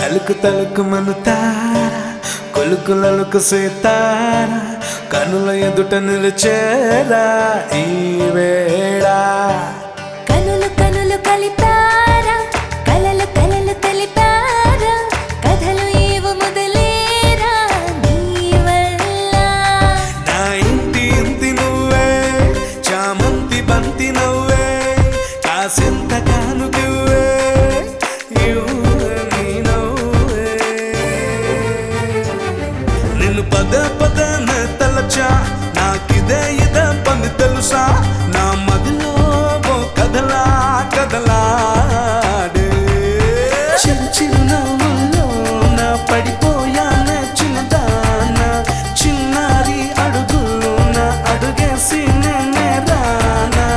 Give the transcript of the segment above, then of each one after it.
తలుకు తలుకు మనుతార కొలుకులలుకు సీతార కనుల ఎదుట నిలిచేరా ఈ వేళ కనులు కనులు కలిపారా కలలు కలలు తెలిపారా కథలు ఏవు మొదలేరా నీ వల్ల నా ఇంటి ఇంటి నువ్వే చామంతి బంతి నవ్వే కాసింత కానుకివ్వే ఇవ్వు నీ నవ్వే నిన్ను పద పదన తలచా నాకిదే ఇద పని తెలుసా నా మదిలో ఓ కదలా కదలాడే చిరు చిరు నవ్వుల్లో నా పడిపోయానే చిన్నదాన చిన్నారి అడుగుల్లో నా అడుగేసి నేనే రానా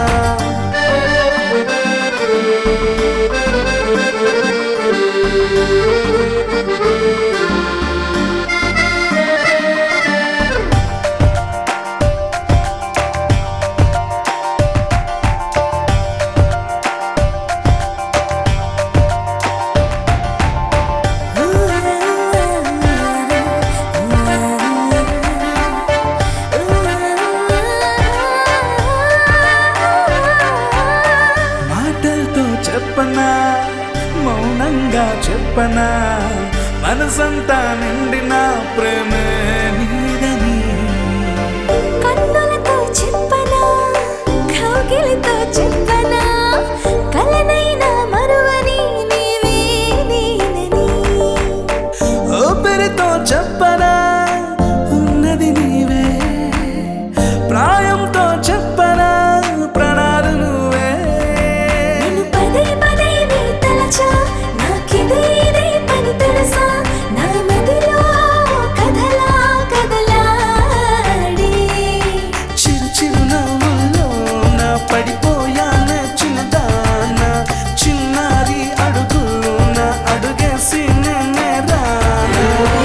మాటలతో చెప్పనా మౌనంగా చెప్పనా మనసంతా నిండిన ప్రేమే నీదని కన్నులతో చెప్పనా కౌగిలితో చెప్పనా కలనైనా మరువని నీవే నేనని ఊపిరితో చెప్పనా ఉన్నది నీవే ప్రాయంతో చెప్పనా ప్రణాలు నువ్వే నిన్ను పదే పదే నీ తలచా నాకిదే ఇదే పని తెలుసా నా మదిలో కథలా కదలాడే చిరు చిరు నవ్వుల్లో నా పడిపోయానే చిన్నదాన చిన్నారి అడుగుల్లో నా అడుగేసి నేనే రానా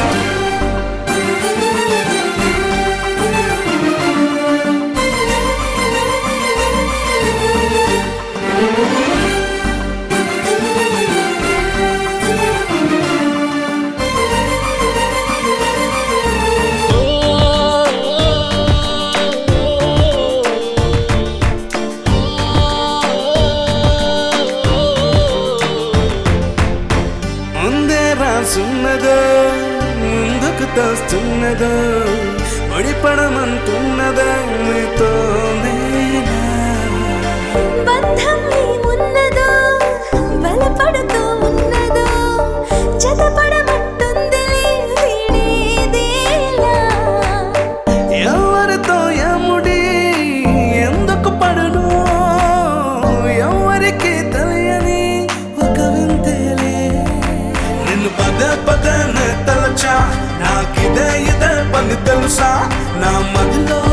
ముందే రాసున్నదో ముందుకు తోస్తున్నదో ముడిపడమంటున్నదో నీతో నేనా బంధం ఏమున్నదో బలపడుతూ ఉన్నదో జతపడమంటుందిలే వీడేదేలా ఎవరితో ఎముడి ఎందుకు పడును ఎవరికి తెలియని ఒక వింతేలే నిన్ను పద పదన తలచా నాకిదే ఇదే పని తెలుసా నా మదిలో